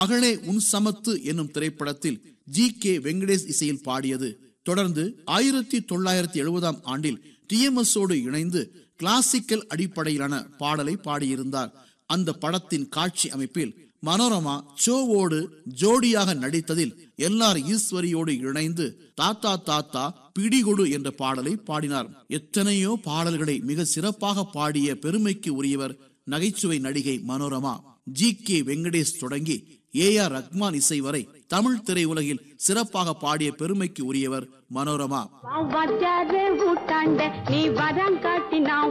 மகளே உன் சமத்து என்னும் திரைப்படத்தில் ஜி கே வெங்கடேஷ் இசையில் பாடியது தொடர்ந்து ஆயிரத்தி தொள்ளாயிரத்தி எழுபதாம் ஆண்டில் டிஎம்எஸோடு இணைந்து கிளாசிக்கல் அடிப்படையிலான பாடலை பாடியிருந்தார் அந்த படத்தின் காட்சி அமைப்பில் மனோரமா சோவோடு ஜோடியாக நடித்ததில் எல்லார் ஈஸ்வரியோடு இணைந்து தாத்தா தாத்தா பிடிகொடு என்ற பாடலை பாடினார் எத்தனையோ பாடல்களை மிக சிறப்பாக பாடிய பெருமைக்கு உரியவர் நகைச்சுவை நடிகை மனோரமா ஜி கே வெங்கடேஷ் தொடங்கி ஏ ஆர் ரஹ்மான் இசை வரை தமிழ் திரையுலகில் சிறப்பாக பாடிய பெருமைக்கு உரியவர் மனோரமா வாத்தியாரே ஊட்டாண்ட நீ வரம் காட்டி நான்